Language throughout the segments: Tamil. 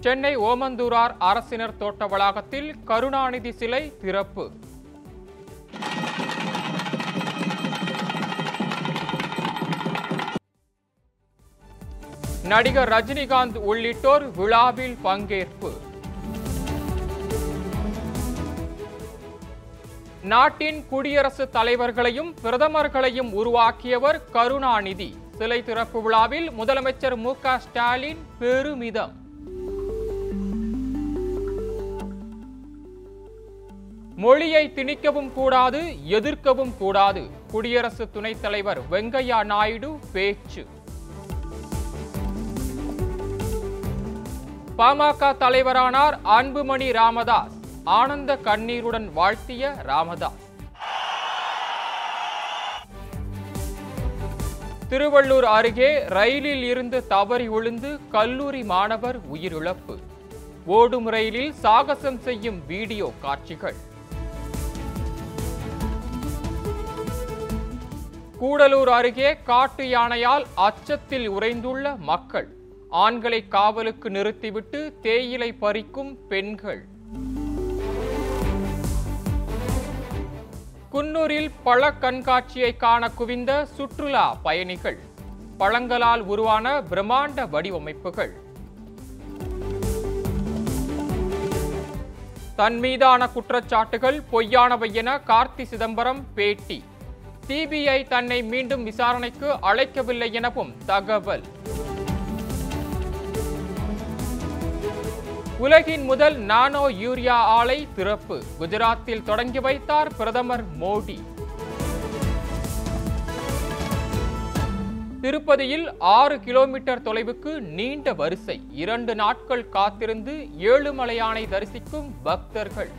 சென்னை ஓமந்தூரார் அரசினர் தோட்ட வளாகத்தில் கருணாநிதி சிலை திறப்பு நடிகர் ரஜினிகாந்த் உள்ளிட்டோர் விழாவில் பங்கேற்பு நாட்டின் குடியரசுத் தலைவர்களையும் பிரதமர்களையும் உருவாக்கியவர் கருணாநிதி சிலை திறப்பு விழாவில் முதலமைச்சர் மு க ஸ்டாலின் பெருமிதம் மொழியை திணிக்கவும் கூடாது எதிர்க்கவும் கூடாது குடியரசு துணைத் தலைவர் வெங்கையா நாயுடு பேச்சு பாமக தலைவரானார் அன்புமணி ராமதாஸ் ஆனந்த கண்ணீருடன் வாழ்த்திய ராமதாஸ் திருவள்ளூர் அருகே ரயிலில் இருந்து தவறி விழுந்து கல்லூரி மாணவர் உயிரிழப்பு ஓடும் ரயிலில் சாகசம் செய்யும் வீடியோ காட்சிகள் கூடலூர் அருகே காட்டு யானையால் அச்சத்தில் உறைந்துள்ள மக்கள் ஆண்களை காவலுக்கு நிறுத்திவிட்டு தேயிலை பறிக்கும் பெண்கள் குன்னூரில் பழ கண்காட்சியை காண குவிந்த சுற்றுலா பயணிகள் பழங்களால் உருவான பிரம்மாண்ட வடிவமைப்புகள் தன் மீதான குற்றச்சாட்டுகள் பொய்யானவை என கார்த்தி சிதம்பரம் பேட்டி சிபிஐ தன்னை மீண்டும் விசாரணைக்கு அழைக்கவில்லை எனவும் தகவல் உலகின் முதல் நானோ யூரியா ஆலை திறப்பு குஜராத்தில் தொடங்கி வைத்தார் பிரதமர் மோடி திருப்பதியில் ஆறு கிலோமீட்டர் தொலைவுக்கு நீண்ட வரிசை இரண்டு நாட்கள் காத்திருந்து ஏழுமலையானை தரிசிக்கும் பக்தர்கள்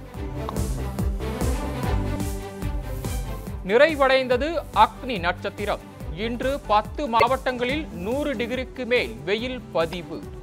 நிறைவடைந்தது அக்னி நட்சத்திரம் இன்று பத்து மாவட்டங்களில் நூறு டிகிரிக்கு மேல் வெயில் பதிவு